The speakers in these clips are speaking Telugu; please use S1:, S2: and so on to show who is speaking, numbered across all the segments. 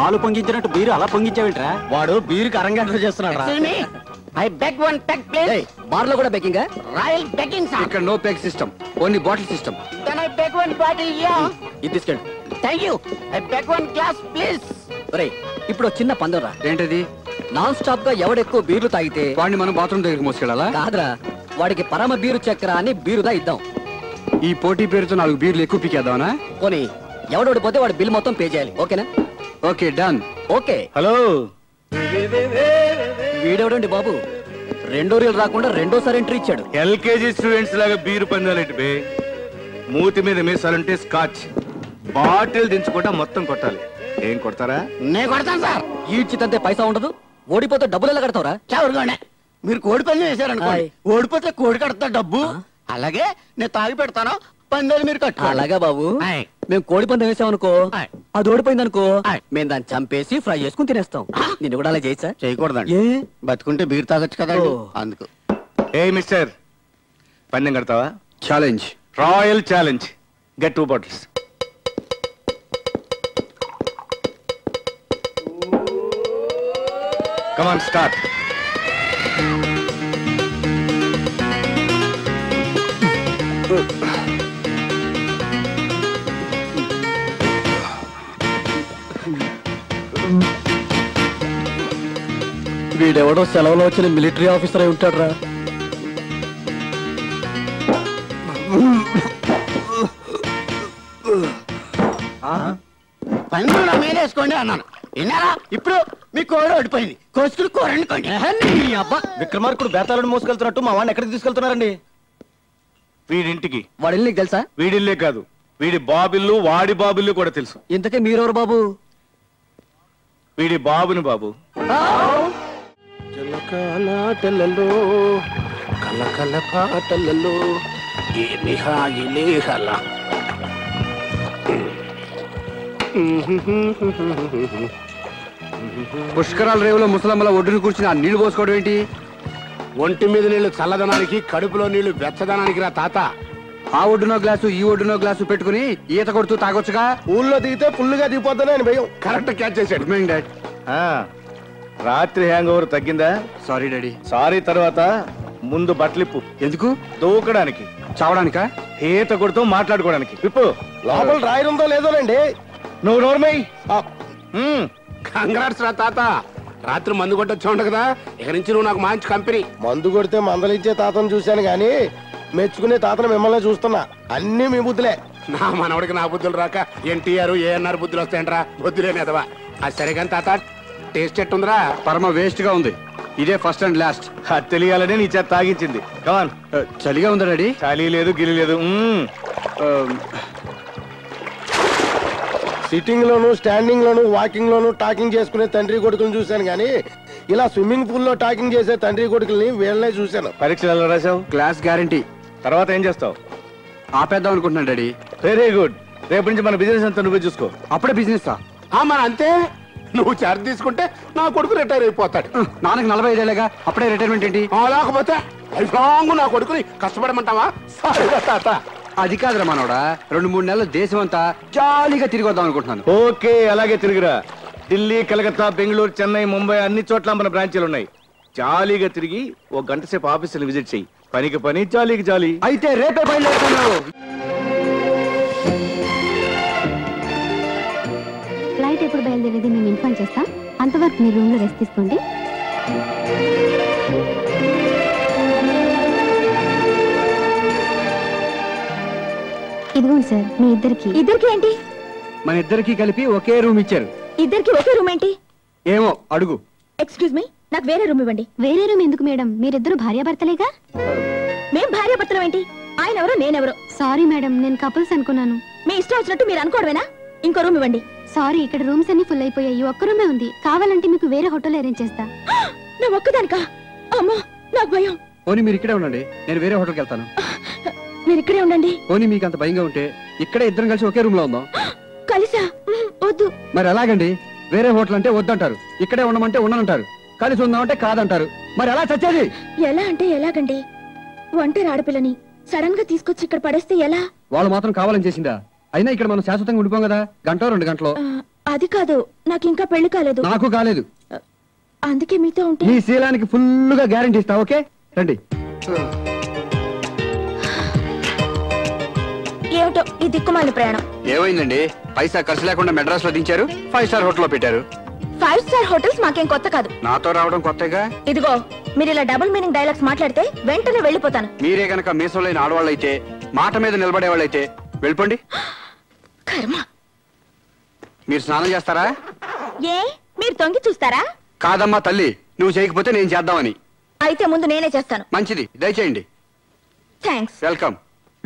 S1: పాలు పొంగించినట్టు బీరు అలా పొంగించావేంట్రా
S2: వాడు బీరుకి అరంగేట్రం చేస్తున్నాడు
S3: I beg one peg please
S2: bar లో కూడా బెకింగ్
S3: రాయల్ బెగ్గింగ్ సార్
S2: ఇక్కడ no peg system only bottle system
S3: then I beg one bottle yeah
S2: ఇది తీసుకెళ్ళి
S3: thank you I beg one glass please
S2: ఒరేయ్ ఇప్పుడు ఒక చిన్న పందెం రా ఏంటది నాన్ స్టాప్ గా ఎవడెక్కువ బీర్లు తాగితే వాడిని మనం బాత్రూమ్ దగ్గరికి మోసుకెళ్ళాలా కాదురా వాడికి పరమ బీరు చక్ర అని బీరుదా ఇద్దాం ఈ పోటీ పేరుతో నాలుగు బీర్లు ఎక్కువ పీకేద్దామనా పోనీ ఎవడోడిపోతే వాడి బిల్ మొత్తం పే చేయాలి ఓకేనా ఓకే డన్ ఓకే
S1: హలో
S2: వీడెవడండి బాబు రెండో రీలు రాకుండా రెండోసారి ఎంట్రీ ఇచ్చాడు
S4: ఎల్కేజీ స్టూడెంట్స్ లాగా బీరు పందాలేంటి బే మూతి మీద మీసాలుంటే స్కాచ్ బాటిల్ దించుకుంటా మొత్తం కొట్టాలి ఏం కొడతారా
S3: నేను కొడతాను సార్
S2: ఈడ్చితంతే పైసా ఉండదు ఓడిపోతే డబ్బులు ఎలా కడతావురా
S3: చవరుగానే మీరు కోడి పందెం వేశారనుకోండి
S2: ఆయ్.
S3: ఓడిపోతే కోడి కడతా డబ్బు అలాగే నేను తాగి పెడతాను పందాలు మీరు కట్టు
S2: అలాగా బాబు
S3: ఆయ్.
S2: మేము కోడి పందెం వేసామనుకో
S3: ఆయ్.
S2: అది ఓడిపోయింది అనుకో
S3: ఆయ్.
S2: మేము దాన్ని చంపేసి ఫ్రై చేసుకుని తినేస్తాం నిన్ను కూడా అలా చేయొచ్చా
S3: చేయకూడదండి
S2: ఏ
S3: బతుకుంటే బీర్ తాగొచ్చు కదండి
S2: ఓ.
S3: అందుకు
S4: ఏ మిస్టర్ పందెం కడతావా
S2: challenge
S4: royal challenge get two bottles come on start
S2: వీడెవడో సెలవులో వచ్చిన మిలిటరీ ఆఫీసర్ అయి ఉంటాడు రా
S3: పందులు నా మీద వేసుకోండి అన్నాను విన్నారా ఇప్పుడు మీ కోడి ఓడిపోయింది కోసుకుని కూరండుకోండి
S2: అబ్బా
S1: విక్రమార్కుడు బేతాళుడు మోసుకెళ్తున్నట్టు మా వాడిని ఎక్కడికి తీసుకెళ్తున్నారండి
S4: వీడింటికి
S2: వాడి ఇల్లు నీకు తెలుసా
S4: వీడిల్లే కాదు వీడి బాబిల్లు వాడి బాబిల్లు కూడా తెలుసు
S2: ఇంతకే మీరెవరు బాబు
S4: వీడి బాబుని బాబు
S3: జలకాలాటలలో కలకల పాటలలో ఏమి హాయి లేహల
S2: పుష్కరాల రేవులో ముసలమ్మల ఒడ్డును కూర్చుని ఆ నీళ్లు పోసుకోవడం ఏంటి
S5: ఒంటి మీద నీళ్లు చల్లదనానికి కడుపులో నీళ్లు వెచ్చదనానికి రా తాత
S2: ఆ ఒడ్డునో గ్లాసు ఈ ఒడ్డునో గ్లాసు పెట్టుకుని ఈత కొడుతూ తాగొచ్చుగా
S5: ఊళ్ళో దిగితే ఫుల్గా దిగిపోతానని భయం కరెక్ట్ క్యాచ్ చేశాడు
S2: గుడ్ మార్నింగ్ డాడ్
S4: ఆ, రాత్రి హ్యాంగ్ ఓవర్ తగ్గిందా
S2: సారీ డాడీ
S4: సారీ తర్వాత ముందు బట్టలిప్పు
S2: ఎందుకు
S4: దూకడానికి
S2: చావడానికా
S4: ఈత కొడుతూ మాట్లాడుకోవడానికి విప్పు
S5: లోపల రాయరుందో లేదోనండి
S4: నువ్వు నోర్మై
S5: కంగ్రాట్స్ రా తాత రాత్రి మందు కొట్టొచ్చావు కదా ఇక నుంచి నువ్వు నాకు మంచి కంపెనీ మందు కొడితే మందలిచ్చే తాతను చూశాను గాని మెచ్చుకునే తాతను మిమ్మల్ని చూస్తున్నా అన్ని మీ బుద్ధులే నా మనవడికి నా బుద్ధులు రాక ఎన్టీఆర్ ఏఎన్ఆర్ బుద్ధులు వస్తాయంట్రా బుద్ధులేని అదవా అది సరే కానీ తాత టేస్ట్ ఎట్టుందిరా
S2: పరమ వేస్ట్ గా ఉంది ఇదే ఫస్ట్ అండ్ లాస్ట్
S4: అది తెలియాలని నీ చేత తాగించింది కమాన్
S2: చలిగా ఉందా డాడీ
S4: చలి లేదు గిలి లేదు మ్మ్.
S5: సిట్టింగ్ లోను స్టాండింగ్ లోను వాకింగ్ లోను టాకింగ్ చేసుకునే తండ్రి కొడుకుని చూశాను గానీ ఇలా స్విమ్మింగ్ పూల్ లో టాకింగ్ చేసే తండ్రి కొడుకుల్ని వీళ్ళనే చూశాను
S4: పరీక్షలు ఎలా రాసావు
S2: క్లాస్ గ్యారంటీ
S4: తర్వాత ఏం చేస్తావు
S2: ఆపేద్దాం అనుకుంటున్నాను డాడీ
S4: వెరీ గుడ్ రేపటి నుంచి మన బిజినెస్ అంతా నువ్వే చూసుకో
S2: అప్పుడే బిజినెస్
S5: ఆ మరి అంతే నువ్వు చార్జ్ తీసుకుంటే నా కొడుకు రిటైర్ అయిపోతాడు
S2: నాన్నకి నలభై ఐదేళ్ళగా అప్పుడే రిటైర్మెంట్ ఏంటి
S5: ఆ, లేకపోతే లైఫ్ లాంగ్ నా కొడుకుని కష్టపడమంటావా సారీగా తాత
S2: అది కాదురా మనోడా రెండు మూడు నెలలు దేశం అంతా జాలీగా తిరిగి వద్దాం అనుకుంటున్నాను
S4: ఓకే అలాగే తిరిగిరా ఢిల్లీ కలకత్తా బెంగళూరు చెన్నై ముంబై అన్ని చోట్ల మన బ్రాంచీలు ఉన్నాయి జాలీగా తిరిగి ఓ గంట సేపు ఆఫీసులు విజిట్ చెయ్యి పనికి పని జాలీకి జాలీ
S2: అయితే రేపే బయలుదేరుతాను
S6: ఫ్లైట్ ఎప్పుడు బయలుదేరేది మేము ఇన్ఫార్మ్ చేస్తాం అంతవరకు మీరు రూమ్లో రెస్ట్ తీసుకోండి ఇదిగోండి సార్ మీ ఇద్దరికి
S7: ఇద్దరికి ఏంటి
S2: మన ఇద్దరికి కలిపి ఒకే రూమ్ ఇచ్చారు
S7: ఇద్దరికి ఒకే రూమ్ ఏంటి
S2: ఏమో అడుగు
S7: ఎక్స్క్యూజ్ మీ నాకు వేరే రూమ్ ఇవ్వండి
S6: వేరే రూమ్ ఎందుకు మేడం మీరిద్దరు భార్యాభర్తలేగా
S7: మేం భార్య భర్తలం ఏంటి ఆయన ఎవరో నేనెవరో
S6: సారీ మేడం నేను కపుల్స్ అనుకున్నాను
S7: మీ ఇష్టం వచ్చినట్టు మీరు అనుకోవడమేనా ఇంకో రూమ్ ఇవ్వండి
S6: సారీ ఇక్కడ రూమ్స్ అన్ని ఫుల్ అయిపోయాయి ఒక్క రూమే ఉంది కావాలంటే మీకు వేరే హోటల్ అరేంజ్ చేస్తా
S7: నా ఒక్కదానికా అమ్మో నాకు భయం
S2: పోనీ మీరు ఇక్కడే ఉండండి నేను వేరే హోటల్కి వెళ్తాను
S7: మీరు ఇక్కడే ఉండండి
S2: పోనీ మీకు అంత భయంగా ఉంటే ఇక్కడే ఇద్దరం కలిసి ఒకే రూమ్ లో ఉందాం
S7: కలిసా మ్మ్, వద్దు
S2: మరి ఎలాగండి వేరే హోటల్ అంటే వద్దంటారు ఇక్కడే ఉండమంటే ఉండనంటారు కలిసి ఉందామంటే కాదంటారు మరి ఎలా చచ్చేది
S7: ఎలా అంటే ఎలాగండి ఒంటరి ఆడపిల్లని సడన్ గా తీసుకొచ్చి ఇక్కడ పడేస్తే ఎలా
S2: వాళ్ళు మాత్రం కావాలని చేసిందా అయినా ఇక్కడ మనం శాశ్వతంగా ఉండిపోం కదా గంట రెండు గంటలు
S7: ఆ, అది కాదు నాకు ఇంకా పెళ్లి కాలేదు
S2: నాకు కాలేదు
S7: అందుకే మీతో ఉంటే
S2: మీ శీలానికి ఫుల్ గా గ్యారంటీ ఇస్తా ఓకే రండి
S7: ఏమిటో ఈ దిక్కుమాలిన ప్రయాణం
S2: ఏమైందండి పైసా ఖర్చు లేకుండా మెడ్రాస్ లో దించారు ఫైవ్ స్టార్ హోటల్ లో పెట్టారు
S7: ఫైవ్ స్టార్ హోటల్స్ మాకేం కొత్త కాదు
S2: నాతో రావడం కొత్తగా
S7: ఇదిగో మీరు ఇలా డబుల్ మీనింగ్ డైలాగ్స్ మాట్లాడితే వెంటనే వెళ్ళిపోతాను
S2: మీరే గనక మీసంలోని ఆడవాళ్ళైతే మాట మీద నిలబడే వాళ్ళైతే వెళ్ళిపోండి
S7: కర్మ
S2: మీరు స్నానం చేస్తారా
S7: ఏ మీరు తొంగి చూస్తారా
S2: కాదమ్మా తల్లి నువ్వు చేయకపోతే నేను చేద్దామని
S7: అయితే ముందు నేనే చేస్తాను
S2: మంచిది దయచేయండి
S7: థ్యాంక్స్
S2: వెల్కమ్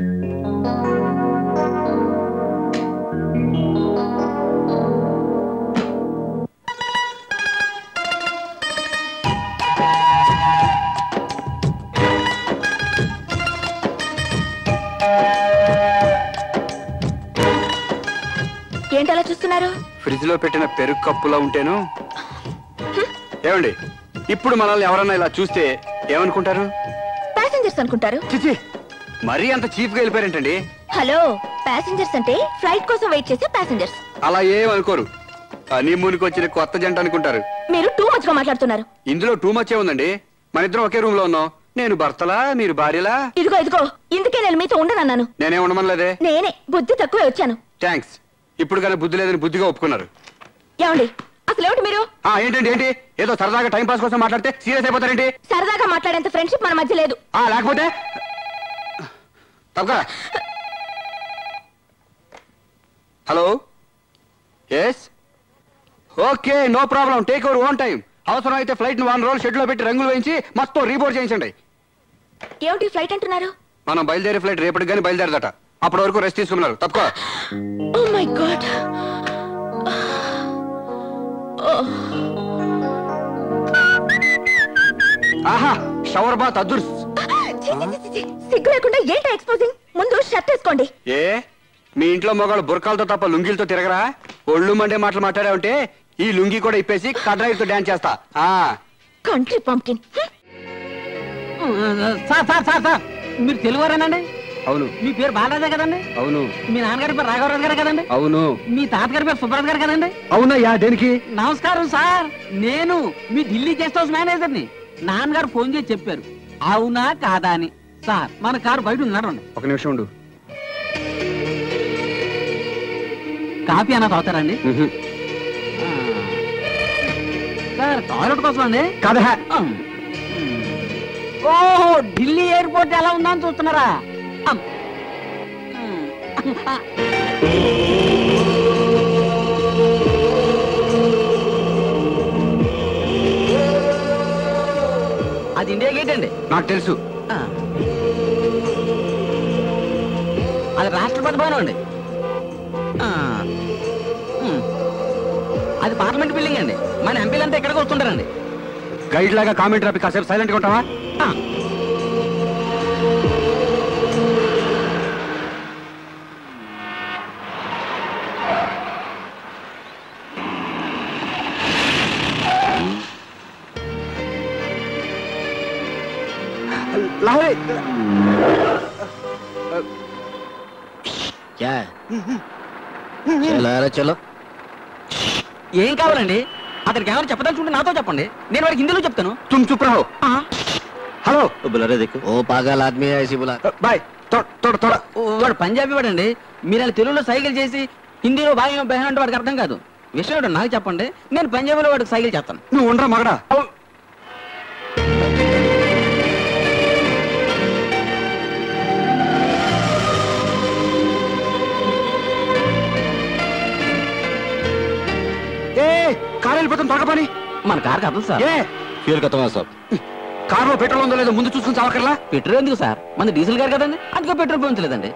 S7: ఏంటి అలా చూస్తున్నారు
S2: ఫ్రిడ్జ్ లో పెట్టిన పెరుగు కప్పులా ఉంటేను ఏమండి ఇప్పుడు మనల్ని ఎవరన్నా ఇలా చూస్తే ఏమనుకుంటారు
S7: ప్యాసింజర్స్ అనుకుంటారు
S2: చిచి మరీ అంత చీప్ గా వెళ్ళిపోయారేంటండి
S7: హలో ప్యాసింజర్స్ అంటే ఫ్లైట్ కోసం వెయిట్ చేసే ప్యాసింజర్స్
S2: అలా ఏమనుకోరు హనీమూన్కి వచ్చిన కొత్త జంట అనుకుంటారు
S7: మీరు టూ మచ్ గా మాట్లాడుతున్నారు
S2: ఇందులో టూ మచ్ ఉందండి మన ఇద్దరం ఒకే రూమ్ లో ఉన్నాం నేను భర్తలా మీరు భార్యలా
S7: ఇదిగో ఇదిగో ఇందుకే నేను మీతో ఉండనన్నాను
S2: నేనే ఉండమనలేదే
S7: నేనే బుద్ధి తక్కువే వచ్చాను
S2: థ్యాంక్స్ ఇప్పుడు కానీ బుద్ధి లేదని బుద్ధిగా ఒప్పుకున్నారు
S7: ఏమండి అసలు ఏమిటి మీరు
S2: ఆ ఏంటండి ఏంటి ఏదో సరదాగా టైం పాస్ కోసం మాట్లాడితే సీరియస్ అయిపోతారేంటి
S7: సరదాగా మాట్లాడేంత ఫ్రెండ్షిప్ మన మధ్య లేదు
S2: ఆ లేకపోతే తప్పగా hello yes okay no problem take our own time అవసరం అయితే ఫ్లైట్ ను వన్ రోల్ షెడ్ లో పెట్టి రంగులు వేయించి మొత్తం రీబోర్డ్ చేయించండి
S7: ఏమిటి ఫ్లైట్ అంటున్నారు
S2: మనం బయలుదేరే ఫ్లైట్ రేపటికి కానీ బయలుదేరదట అప్పటి వరకు రెస్ట్ తీసుకున్నారు తప్ప
S7: ఓ మై గాడ్
S2: ఆహా షవర్ బాత్ అదుర్స్
S7: సిగ్గు లేకుండా ఏంటో ఎక్స్పోజింగ్ ముందు షర్ట్ వేసుకోండి
S2: ఏ మీ ఇంట్లో మొగాళ్ళు బురకాలతో తప్ప లుంగీలతో తిరగరా ఒళ్ళు మండే మాటలు మాట్లాడావంటే ఈ లుంగి కూడా ఇప్పేసి కడ్రాయితో డాన్స్ చేస్తా ఆ
S7: కంట్రీ పంకిన్
S8: సార్ సార్ సార్ సార్ మీరు తెలుగువారేనండి
S2: అవును
S8: మీ పేరు బాలరాజే కదండి
S2: అవును
S8: మీ నాన్నగారి పేరు రాఘవరాజు గారు కదండి
S2: అవును
S8: మీ తాతగారి పేరు సుబ్బరాజు గారు కదండి
S2: అవునయ్యా దేనికి
S8: నమస్కారం సార్ నేను మీ ఢిల్లీ గెస్ట్ హౌస్ మేనేజర్ని నాన్నగారు ఫోన్ చేసి చెప్పారు అవునా కాదా అని సార్ మన కారు బయట ఉన్నాడు
S2: ఒక నిమిషం ఉండు
S8: కాఫీ అన్న తాగుతారండి
S2: మ్హూ.
S8: ఆ. సార్ టాయిలెట్ కోసం అండి
S2: కదా
S8: ఉమ్. ఓహో ఢిల్లీ ఎయిర్పోర్ట్ ఎలా ఉందా అని చూస్తున్నారా అమ్. ఉమ్. అది ఇండియా గేట్ అండి
S2: నాకు తెలుసు
S8: ఆ. అది రాష్ట్రపతి భవనం అండి ఆ. ఉమ్. అది పార్లమెంట్ బిల్డింగ్ అండి మన ఎంపీలంతా ఇక్కడికి వస్తుంటారండి
S2: గైడ్ లాగా కామెంట్ రాపి కాసేపు సైలెంట్ గా ఉంటావా
S8: ఆ.
S2: లాహోరే
S3: क्या चलो अरे चलो
S8: ఏం కావాలండి అతనికి ఏమైనా చెప్పదలుచుకుంటే నాతో చెప్పండి నేను వాడికి హిందీలో చెప్తాను
S2: తుమ్ చుప్ రహో
S8: ఆ.
S2: హలో
S1: बुला रहे देखो
S3: वो पागल आदमी है ऐसी बुला
S2: బాయ్ తోడ తోడ
S8: ఓ, వాడు పంజాబీ వాడండి మీరు అలా తెలుగులో సైకిల్ చేసి హిందీలో బాగా బెహన్ అంటే వాడికి అర్థం కాదు విషయం ఏంటో నాకు చెప్పండి నేను పంజాబీలో వాడికి సైకిల్ చేస్తాను
S2: నువ్వు ఉండరా మగడా ఏ కారు వెళ్ళిపోతాం త్వరగా పని
S8: మన కార్ కదలు సార్
S2: ఏ
S1: फ्यूल खत्म है सब
S2: కారులో పెట్రోల్ ఉందో లేదో ముందు చూసుకుని చావకర్లా
S8: పెట్రోల్ ఎందుకు సార్ మన డీజిల్ గారు కదండి అందుకే పెట్రోల్ పోయించలేదండి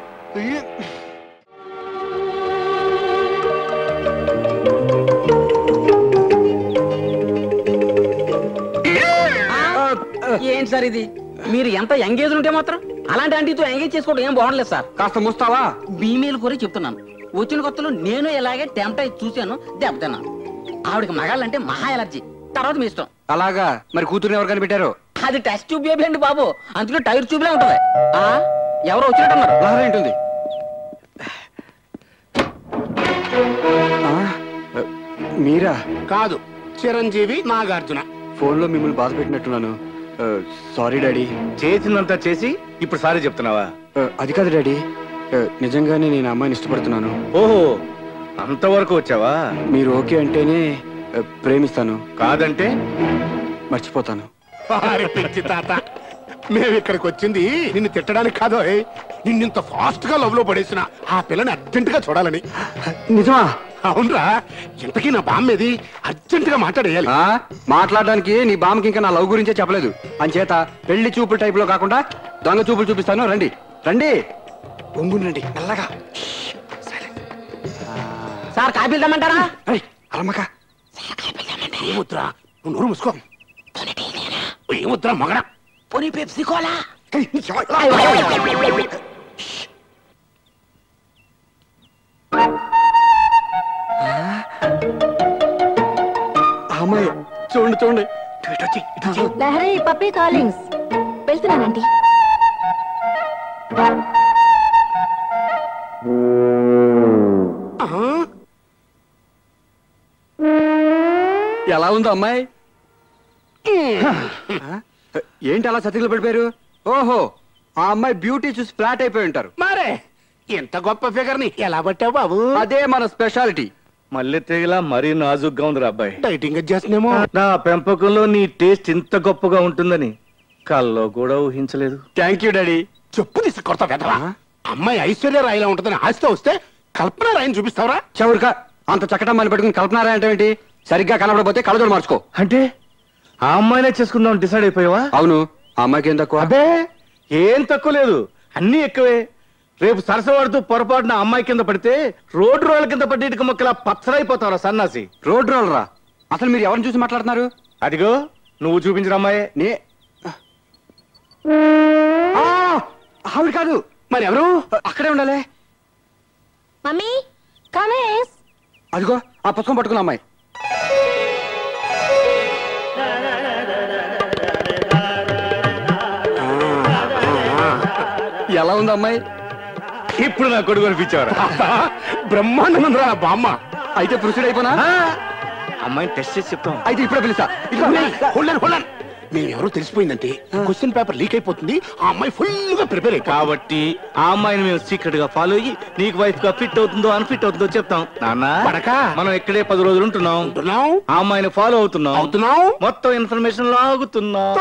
S8: ఏంటి సార్ ఇది మీరు ఎంత ఎంగేజ్ ఉంటే మాత్రం అలాంటి ఆంటీతో ఎంగేజ్ చేసుకోవడం ఏం బాగుండలేదు సార్
S2: కాస్త ముస్తావా
S8: బీమీలు కూడా చెప్తున్నాను వచ్చిన కొత్తలో నేను ఇలాగే టెంప్ట్ అయి చూశాను దెబ్బతిన్నాను ఆవిడకి మగాళ్ళంటే మహా ఎలర్జీ తర్వాత మీ ఇష్టం
S2: అలాగా మరి కూతురుని ఎవరు కనిపెట్టారు
S8: అది టెస్ట్ ట్యూబ్ బేబీ అండి బాబు అందులో టైర్ ట్యూబ్లే ఉంటది ఆ ఎవరో వచ్చినట్టున్నారు
S2: లహరి ఉంటుంది ఆ? మీరా
S5: కాదు చిరంజీవి నాగార్జున
S2: ఫోన్లో మిమ్మల్ని బాధ పెట్టినట్టున్నాను సారీ డాడీ
S4: చేసిందంతా చేసి ఇప్పుడు సారీ చెప్తున్నావా
S2: అది కాదు డాడీ ఆ, నిజంగానే నేను ఆ అమ్మాయిని ఇష్టపడుతున్నాను
S4: ఓహో అంతవరకు వచ్చావా
S2: మీరు ఓకే అంటేనే ఆ, ప్రేమిస్తాను
S4: కాదంటే
S2: మర్చిపోతాను
S5: వారి పిచ్చి తాత మేము ఇక్కడికి వచ్చింది నిన్ను తిట్టడానికి కాదు నిన్నింత ఫాస్ట్ గా లవ్ లో పడేసిన ఆ పిల్లని అర్జెంట్ గా చూడాలని
S2: నిజమా
S5: అవునరా ఇంతకీ నా బామ్మేది అర్జెంట్ గా మాట్లాడేయాలి
S2: ఆ, మాట్లాడడానికి నీ బామ్మకి ఇంకా నా లవ్ గురించే చెప్పలేదు అంచేత పెళ్లి చూపుల టైప్ లో కాకుండా దొంగ చూపులు చూపిస్తాను రండి రండి ఒంగునండి మెల్లగా
S8: సార్ కాపీలు తెమ్మంటారా
S2: అలమ్మక
S5: ఏముద్రా నువ్వు నోరు మూసుకో ఏముద్రా మగడా
S8: పోనీ పెప్సీ కోలా
S2: అమ్మాయి చూడండి చూడండి
S7: లహరి పప్పీ కాలింగ్స్ వెళ్తున్నానండి
S2: ఎలా ఉందో అమ్మాయి ఆ? ఏంటి అలా సతికిలు పడిపోయారు ఓహో ఆ అమ్మాయి బ్యూటీ చూసి ఫ్లాట్ అయిపోయి ఉంటారు
S5: మరే ఇంత గొప్ప ఫిగర్ ని ఎలా పట్టావు బాబు
S2: అదే మన స్పెషాలిటీ
S4: మళ్ళీ తెగిలా మరీ నాజుగ్గా ఉందిరా అబ్బాయి
S5: డైటింగ్ చేస్తున్నామో
S4: నా పెంపకంలో నీ టేస్ట్ ఇంత గొప్పగా ఉంటుందని కల్లో కూడా ఊహించలేదు
S2: థ్యాంక్ యూ డాడీ
S5: చెప్పు తీసి కొడతా పెద్దవా అమ్మాయి ఐశ్వర్య రాయిలా ఉంటుందని ఆశతో వస్తే కల్పన రాయిని చూపిస్తావరా
S2: చవురుగా అంత చక్కటం మళ్ళీ పెట్టుకుని కల్పనారా అంటే ఏంటి సరిగ్గా కనబడపోతే కలజోడు మార్చుకో
S4: అంటే ఆ అమ్మాయినే చేసుకుందాం డిసైడ్ అయిపోయావా
S2: అవును ఆ అమ్మాయికి ఏం తక్కువ
S4: అబ్బే ఏం తక్కువ లేదు అన్ని ఎక్కువే రేపు సరసవాడుతూ పొరపాటున అమ్మాయి కింద పడితే రోడ్డు రోడ్ల కింద పడి ఇటుక మొక్కలా పచ్చడైపోతావురా సన్నాసి
S2: రోడ్ రోలరా అసలు మీరు ఎవరిని చూసి మాట్లాడుతున్నారు
S4: అదిగో నువ్వు చూపించిన అమ్మాయే
S2: నే ఆ, ఆవిడ కాదు
S5: మరి ఎవరు
S2: అక్కడే ఉండాలి
S7: మమ్మీ కమేస్
S2: అదిగో ఆ పుస్తకం పట్టుకున్న అమ్మాయి ఎలా ఉంది అమ్మాయి
S4: ఇప్పుడు నా కొడుకు అనిపించావరా
S5: బ్రహ్మాండం రా బామ్మ
S2: అయితే ప్రొసీడ్ అయిపోనా
S4: అమ్మాయిని టెస్ట్ చేసి చెప్తాం
S2: అయితే ఇప్పుడే పిలుస్తా ఇదిగో.
S5: హోల్డన్ హోల్డన్ మేము ఎవరో తెలిసిపోయిందంటే క్వశ్చన్ పేపర్ లీక్ అయిపోతుంది ఆ అమ్మాయి ఫుల్ గా ప్రిపేర్ అయిపో
S4: కాబట్టి ఆ అమ్మాయిని మేము సీక్రెట్ గా ఫాలో అయ్యి నీకు వైఫ్ గా ఫిట్ అవుతుందో అన్ఫిట్ అవుతుందో చెప్తాం నాన్న
S5: పడకా?
S4: మనం ఇక్కడే పది రోజులు ఉంటున్నాం
S5: ఉంటున్నాం
S4: ఆ అమ్మాయిని ఫాలో అవుతున్నాం
S5: అవుతున్నాం
S4: మొత్తం ఇన్ఫర్మేషన్ లాగుతున్నాం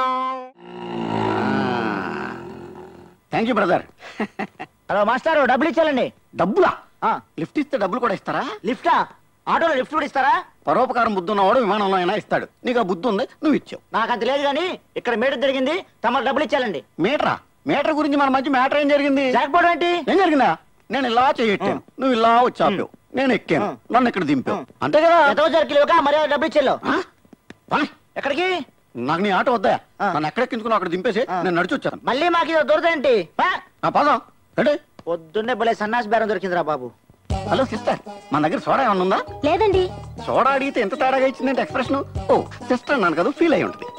S3: thank you brother
S8: hello master డబ్బులు ఇచ్చాలండి
S3: డబ్బులా
S8: ఆ,
S3: లిఫ్ట్ ఇస్తే డబ్బులు కూడా ఇస్తారా
S8: లిఫ్టా ఆటోలో లిఫ్ట్ కూడా ఇస్తారా
S3: పరోపకారం బుద్ధి ఉన్నవాడు విమానంలో అయినా ఇస్తాడు నీకు ఆ బుద్ధి ఉంది నువ్వు ఇచ్చావు
S8: నాకు అంత లేదు కానీ ఇక్కడ మీటర్ జరిగింది తమ డబ్బులు ఇచ్చాలండి
S3: మీటరా మీటర్ గురించి మన మధ్య మ్యాటర్ ఏం జరిగింది
S8: జాక్పాట్ ఏంటి
S3: ఏం జరిగిందా నేను ఇలా చేయట్టాను నువ్వు ఇలా వచ్చావు నేను ఎక్కాను నన్ను ఇక్కడ దింపావు అంతే కదా
S8: ఎంతో జరగలేక మరి డబ్బులు ఇచ్చేలో
S3: ఆ? పని.
S8: ఎక్కడికి
S3: నాకు నీ ఆటో వద్దా
S8: ఆ.
S3: నన్ను ఎక్కడెక్కించుకుని అక్కడ దింపేసి
S8: ఆ.
S3: నేను నడిచి వచ్చాను
S8: మళ్ళీ మాకు ఇది దొరదేంటి
S3: ఆ పదం అంటే
S8: పొద్దున్నే భలే సన్నాసి బేరం దొరికిందిరా బాబు
S3: హలో సిస్టర్ మన దగ్గర సోడా ఏమన్నా ఉందా
S7: లేదండి
S3: సోడా అడిగితే ఎంత తేడాగా ఇచ్చిందంటే ఎక్స్ప్రెషన్ ఓ సిస్టర్ అన్నాను కదా ఫీల్ అయి ఉంటుంది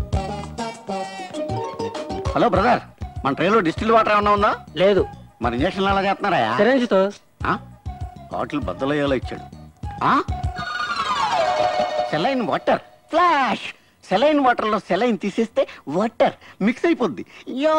S3: హలో బ్రదర్ మన ట్రైన్లో డిస్టిల్ వాటర్ ఏమన్నా ఉందా
S8: లేదు
S3: మరి ఇంజక్షన్ ఎలా చేస్తున్నారా
S8: సిరంజితో
S3: ఆ? బాటిల్ బద్దలయ్యేలా ఇచ్చాడు ఆ saline water flash saline water లో సెలైన్ తీసేస్తే వాటర్ మిక్స్ అయిపోద్ది యా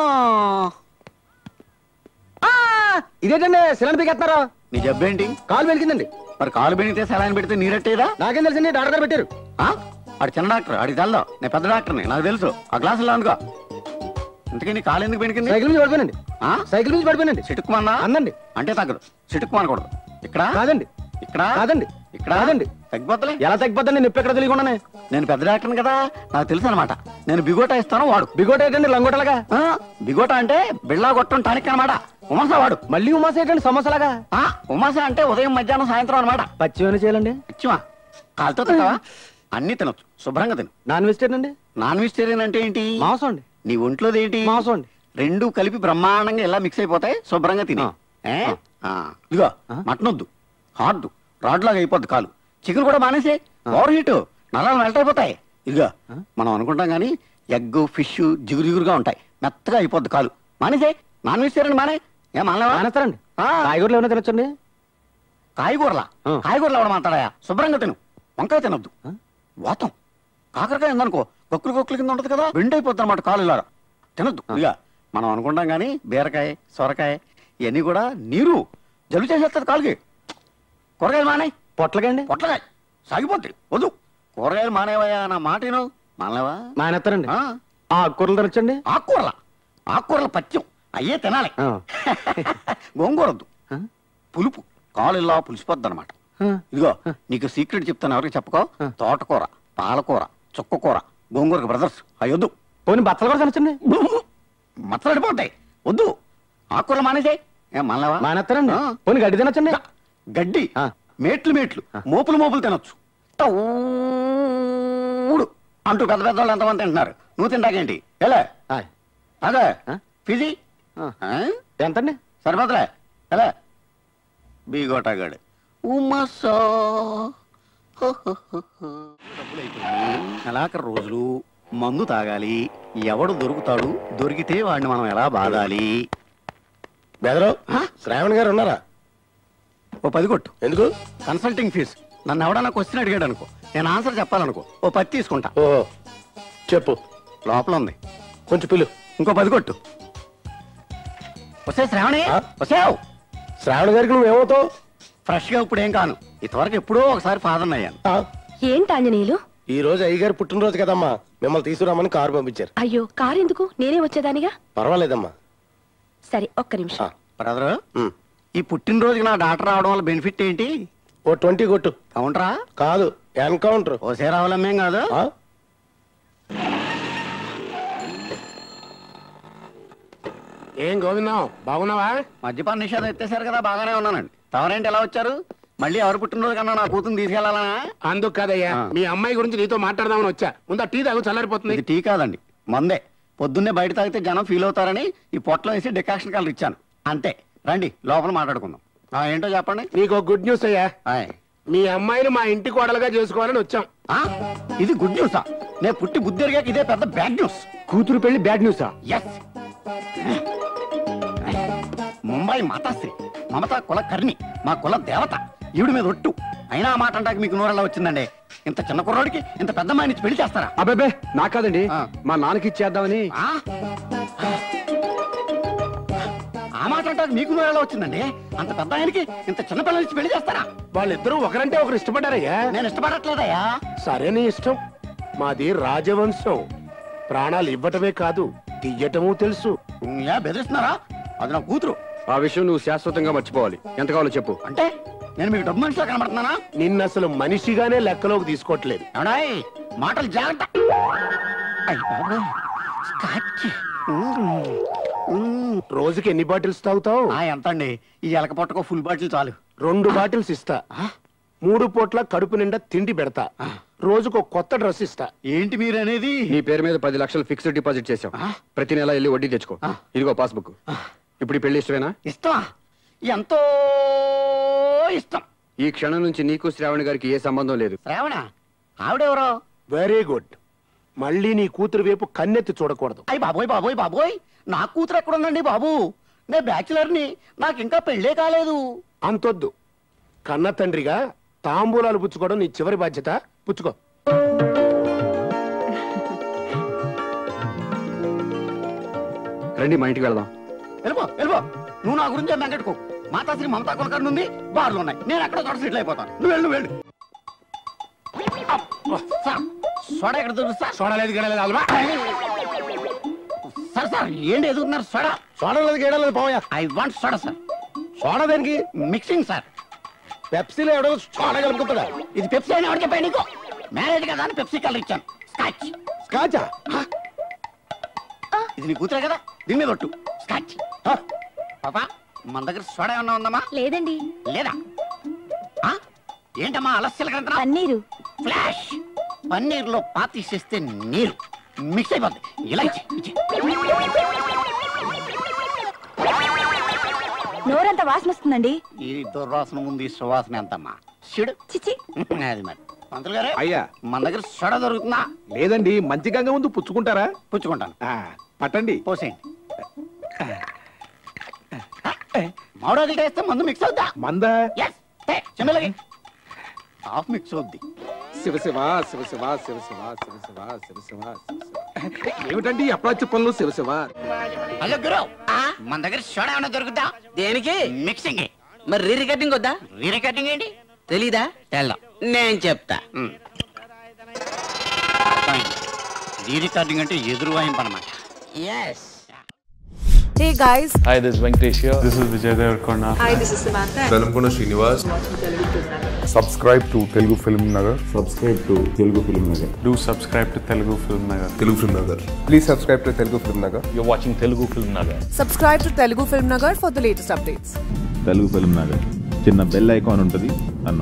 S2: ఇదేంటండి సిలిండర్ పీకెత్తారా
S3: నీ జబ్బేంటి
S2: కాలు వెలిగిందండి
S3: మరి కాలు బెనిగితే సెలైన్ పెడితే నీరెట్టేదా
S2: నాకేం తెలిసింది డాక్టర్ గారు పెట్టారు
S3: ఆ? ఆడు చిన్న డాక్టర్ ఆడికి తెల్దాం నేను పెద్ద డాక్టర్ని నాకు తెలుసు ఆ గ్లాసులో అనుకో ఇంతకీ నీ కాలు ఎందుకు బెనికింది
S2: సైకిల్ నుంచి పడిపోయినండి
S3: ఆ?
S2: సైకిల్ నుంచి పడిపోయినండి
S3: చిటుక్కుమన్నా
S2: అందండి
S3: అంటే తగ్గదు చిటుక్కుమనకూడదు ఇక్కడ
S2: కాదండి
S3: ఇక్కడ
S2: కాదండి
S3: ఇక్కడ
S2: కాదండి.
S3: తగ్గిపోతలే
S2: ఎలా తగ్గిపోద్దండి నొప్పి ఎక్కడ తెలియకుండానే
S3: నేను పెద్ద డాక్టర్ని కదా నాకు తెలుసు అనమాట నేను బిగోటా ఇస్తాను వాడు
S2: బిగోట ఏంటండి లంగోటలాగా
S3: ఆ, బిగోటా అంటే బిళ్ళా కొట్టం టానిక్ అనమాట ఉమాసా వాడు
S2: మళ్ళీ ఉమాస ఏంటండి సమస్యలాగా
S3: ఆ, ఉమాసా అంటే ఉదయం మధ్యాహ్నం సాయంత్రం అనమాట
S2: పచ్చి ఏమైనా చేయాలండి
S3: ఇచ్చివా కాలుతో తింటావా అన్ని తినొచ్చు శుభ్రంగా తిను
S2: నాన్ వెజిటేరియన్ అండి
S3: నాన్ వెజిటేరియన్ అంటే ఏంటి
S2: మాంసం అండి
S3: నీ ఒంట్లోది ఏంటి
S2: మాంసం అండి
S3: రెండు కలిపి బ్రహ్మాండంగా ఎలా మిక్స్ అయిపోతాయి శుభ్రంగా తిని ఏ? ఆ, ఇదిగో మటన్ వద్దు హార్డ్ రాడ్ లాగా అయిపోద్ది కాలు చికెన్ కూడా మానేసే ఓవర్ హీట్ నరాలు మెల్ట్ అయిపోతాయి ఇదిగో మనం అనుకుంటాం కానీ ఎగ్ ఫిష్ జిగురు జిగురుగా ఉంటాయి మెత్తగా అయిపోద్ది కాలు మానేసే నాన్ వెజిటేరియన్ మానే ఏం మానలేవా
S2: మానేస్తారండి
S3: ఆ.
S2: కాయగూరలు ఏమైనా తినొచ్చండి
S3: కాయగూరలా
S2: ఆ.
S3: కాయగూరలు ఎవడ మాట్లాడా శుభ్రంగా తిను వంకాయ తినొద్దు వాతం కాకరకాయ ఉందనుకో కొక్కులు కొక్కులు కింద ఉంటది కదా బెండ్ అయిపోతుంది అనమాట కాలు ఇలా తినొద్దు ఇక మనం అనుకుంటాం కానీ బీరకాయ సొరకాయ ఇవన్నీ కూడా నీరు జలుబు చేసేస్తుంది కాలుకి కూరగాయలు మానే
S1: పొట్లకండి
S3: పొట్లకాయ సాగిపోద్ది వద్దు కూరగాయలు మానేవయ్యా నా మాట విను మానేవా
S1: మానేస్తారండి
S3: ఆ,
S1: ఆ కూరలు తినొచ్చండి
S3: ఆకుకూరల ఆకుకూరల పత్యం అయ్యే తినాలి
S1: ఆ.
S3: గోంగూరద్దు
S1: ఆ?
S3: పులుపు కాలు ఇలా పులిసిపోద్ది అనమాట
S1: ఆ.
S3: ఇదిగో నీకు సీక్రెట్ చెప్తాను ఎవరికి చెప్పుకో తోటకూర పాలకూర చుక్కకూర గోంగూరకు బ్రదర్స్ అయ్యొద్దు
S1: పోనీ బత్తలు కూడా తినొచ్చండి
S3: మచ్చలడిపోతాయి వద్దు ఆకుకూరలు మానేసాయి ఏం మనలేవా
S1: మానేస్తారండి
S3: ఆ.
S1: పోనీ గడ్డి తినొచ్చండి
S3: గడ్డి
S1: ఆ.
S3: మేట్లు మేట్లు మోపులు మోపులు తినొచ్చు ఊడు అంటూ పెద్ద పెద్ద వాళ్ళు ఎంతమంది తింటున్నారు నువ్వు తింటాకేంటి ఎలా
S1: ఆయ్.
S3: అదే
S1: ఆ?
S3: ఫిజి
S1: ఆ.
S3: ఆ?
S1: ఎంతండి
S3: సరిపోతులే ఎలా బీగోటాగాడు ఉమసో నెలాఖరు రోజులు మందు తాగాలి ఎవడు దొరుకుతాడు దొరికితే వాడిని మనం ఎలా బాధాలి
S5: బెదరు శ్రావణ్ గారు ఉన్నారా
S3: ఓ పది కొట్టు
S5: ఎందుకు
S3: కన్సల్టింగ్ ఫీజు నన్ను ఎవడన్నా క్వశ్చన్ అడిగాడు అనుకో నేను ఆన్సర్ చెప్పాలనుకో ఓ పది తీసుకుంటా
S5: ఓహో చెప్పు
S3: లోపల ఉంది
S5: కొంచెం పిలు
S3: ఇంకో పది కొట్టు వస్తే శ్రావణి
S5: ఆ?
S3: వసావు
S5: శ్రావణ్ గారికి నువ్వేమవుతావు
S3: ఫ్రెష్ గా ఇప్పుడు ఏం కాను ఇంతవరకు ఎప్పుడో ఒకసారి ఫాదర్ అయ్యాను
S5: ఆ,
S7: ఏంటి ఆంజనేయులు
S5: ఈ రోజు అయ్యగారు పుట్టినరోజు కదమ్మా మిమ్మల్ని తీసుకురామని కారు పంపించారు
S7: అయ్యో కారు ఎందుకు నేనే వచ్చేదానిగా
S5: పర్వాలేదమ్మా
S7: సరే ఒక్క నిమిషం
S5: ఆ,
S3: బ్రదర్
S5: ఉమ్.
S3: ఈ పుట్టినరోజుకి నా డాక్టర్ రావడం వల్ల బెనిఫిట్ ఏంటి
S5: ఓ ట్వంటీ కొట్టు
S3: కౌంటరా
S5: కాదు ఎన్కౌంటర్
S3: ఓసే రావాలమ్మేం కాదు
S5: ఆ? ఏం గోవిందం బాగున్నావా
S3: మద్యపాన నిషేధం ఎత్తేసారు కదా బాగానే ఉన్నానండి తవరేంటి ఎలా వచ్చారు మళ్ళీ ఎవరు పుట్టినరోజు కన్నా నా కూతురు తీసుకెళ్లాలనా
S5: అందుకు కాదయ్యా
S3: ఆ.
S5: మీ అమ్మాయి గురించి నీతో మాట్లాడదామని వచ్చా ముందు ఆ టీ తాగు చల్లారిపోతుంది
S3: ఇది టీ కాదండి మందే పొద్దున్నే బయట తాగితే జనం ఫీల్ అవుతారని ఈ పొట్లో వేసి డికాక్షన్ కలర్ ఇచ్చాను అంతే రండి లోపల మాట్లాడుకుందాం ఆ, ఏంటో చెప్పండి
S5: నీకు గుడ్ న్యూస్ అయ్యా
S3: ఆయ్.
S5: మీ అమ్మాయిని మా ఇంటి కోడలుగా చేసుకోవాలని వచ్చాం
S3: ఆ? ఇది గుడ్ న్యూసా నేను పుట్టి బుద్ధి ఎరిగాక ఇదే పెద్ద బ్యాడ్ న్యూస్
S2: కూతురు పెళ్లి బ్యాడ్ న్యూసా
S3: ఎస్ ముంబై మాతాశ్రీ మమతా కుల కర్ణి మా కుల దేవత ఈవిడ మీద ఒట్టు అయినా ఆ మాట అంటాక మీకు నోరెలా వచ్చిందండి ఇంత చిన్న కుర్రోడికి ఇంత పెద్ద మాయని పెళ్లి చేస్తారా
S2: అబ్బాబే నా కాదండి
S3: ఆ.
S2: మా నాన్నకి ఇచ్చేద్దామని
S3: ఆ? ఆ మాట అంటాక మీకు నోరెలా వచ్చిందండి అంత పెద్ద ఆయనకి ఇంత చిన్న పిల్లల నుంచి పెళ్లి చేస్తారా
S5: వాళ్ళిద్దరూ ఒకరంటే ఒకరు ఇష్టపడ్డారయ్యా
S3: నేను ఇష్టపడట్లేదయ్యా
S5: సరే నీ ఇష్టం మాది రాజవంశం ప్రాణాలు ఇవ్వటమే కాదు తీయటము తెలుసు
S3: ఏ బెదిరిస్తున్నారా అది నా కూతురు
S2: ఆ విషయం నువ్వు శాశ్వతంగా మర్చిపోవాలి ఎంత కావాలో చెప్పు
S3: అంటే నేను మీకు డబ్బు మనిషిలో కనబడుతున్నానా
S5: నిన్ను అసలు మనిషిగానే లెక్కలోకి తీసుకోవట్లేదు
S3: ఏమండాయ్ మాటలు జాగ్రత్త అయ్ బాబోయ్, స్కాచ్. మ్మ్. మ్మ్.
S5: రోజుకి ఎన్ని బాటిల్స్ తాగుతావు
S3: ఆ, ఎంత అండి ఈ ఎలక పొట్టకో ఫుల్ బాటిల్ చాలు
S5: రెండు బాటిల్స్ ఇస్తా
S3: ఆ?
S5: మూడు పూట్ల కడుపు నిండా తిండి పెడతా రోజుకు ఒక కొత్త డ్రెస్ ఇస్తా
S3: ఏంటి మీరు అనేది
S2: నీ పేరు మీద పది లక్షలు ఫిక్స్డ్ డిపాజిట్ చేసాం
S3: ఆ?
S2: ప్రతి నెల వెళ్ళి వడ్డీ తెచ్చుకో
S3: ఆ.
S2: ఇదిగో పాస్బుక్ ఇప్పుడు ఈ పెళ్లి ఇష్టమేనా
S3: ఇష్టమా ఎంతో ఇష్టం
S2: ఈ క్షణం నుంచి నీకు శ్రావణి గారికి ఏ సంబంధం లేదు
S3: శ్రావణ ఆవిడెవరో
S5: వెరీ గుడ్ మళ్ళీ నీ కూతురు వైపు కన్నెత్తి చూడకూడదు
S3: అయ్యి బాబోయ్ బాబోయ్ బాబోయ్ నా కూతురు ఎక్కడుందండి బాబు నేను బ్యాచులర్ని నాకు ఇంకా పెళ్ళే కాలేదు
S5: అంతొద్దు కన్న తండ్రిగా తాంబూలాలు పుచ్చుకోవడం నీ చివరి బాధ్యత పుచ్చుకో
S2: రండి మా ఇంటికి వెళదాం
S3: వెళ్ళిపో వెళ్ళిపో నువ్వు నా గురించి వెంకట్టుకో మాతాశ్రీ మమతా కులకర్ణి ఉంది బార్లు ఉన్నాయి నేను ఎక్కడ చోట సెటిల్ అయిపోతాను నువ్వు వెళ్ళు నువ్వు వెళ్ళు అబ్బా, సార్, సోడా ఎక్కడ దొరుకుతుంది సార్
S5: చూడలేదు గడలేదు అల్వా
S3: సార్ సార్ ఏంటి ఎదుగుతున్నారు సోడా
S5: చూడలేదు గేడలేదు పోయా
S3: I want soda sir
S5: soda దానికి
S3: మిక్సింగ్ సార్
S5: పెప్సీలో ఎవడో సోడా కలుపుకుంటుందా
S3: ఇది పెప్సీ అని ఎవరు చెప్పాను నీకు మ్యారేజ్ కదా అని పెప్సీ కలర్ ఇచ్చాను స్కాచ్
S5: స్కాచా
S3: ఇది నీ కూతురే కదా దీని మీద ఒట్టు స్కాచ్ పాపా మన దగ్గర సోడా ఏమన్నా ఉందమ్మా
S7: లేదండి
S3: లేదా ఆ? ఏంటమ్మా అలస్యల గ్రంథం
S7: పన్నీరు
S3: ఫ్లాష్ పన్నీర్లో పాతీసేస్తే నీరు మిక్స్ అయిపోద్ది ఇలా ఇచ్చి ఇచ్చి.
S7: నోరంత వాసన వస్తుందండి
S3: ఈ దుర్వాసన ముందు ఈ సువాసన ఎంతమ్మా షిడు
S7: చిచి
S3: అది మరి పంతులు గారు
S4: అయ్యా
S3: మన దగ్గర సొడ దొరుకుతుందా
S4: లేదండి మంచి గంగ ముందు పుచ్చుకుంటారా
S3: పుచ్చుకుంటాను
S4: ఆ, పట్టండి
S3: పోసేయండి మామిడాకులు వేస్తే మందు మిక్స్ అవుద్దా
S4: మందా
S3: ఎస్ చిన్నలకి హాఫ్ మిక్స్ అవుద్ది
S4: శివ శివ శివ శివ శివ శివ శివ శివ శివ శివ ఏమిటండి అప్రాచ్య పనులు శివ శివ
S3: హలో గురు మన దగ్గర సోడా ఏమైనా దొరుకుతా
S8: దేనికి
S3: మిక్సింగ్
S8: మరి రీ రికార్డింగ్ వద్దా
S3: రీ రికార్డింగ్ ఏంటి
S8: తెలీదా
S3: తెల్లం
S8: నేను చెప్తా
S3: రీ రికార్డింగ్ అంటే ఎదురు వాయింపు అనమాట
S8: yes
S9: Hey guys,
S10: Hi, this is Venkatesh here. This is Vijay Devarkonda.
S9: hi, this is Samantha.
S11: Velankonda Srinivas subscribe to Telugu film Nagar subscribe to Telugu film Nagar
S10: Do subscribe to Telugu Film Nagar.
S11: Telugu film Nagar please subscribe to Telugu film Nagar
S10: You're watching Telugu Film Nagar.
S9: Subscribe to Telugu Film Nagar for the latest updates.
S12: Telugu film Nagar చిన్న బెల్ ఐకాన్ ఉంటుంది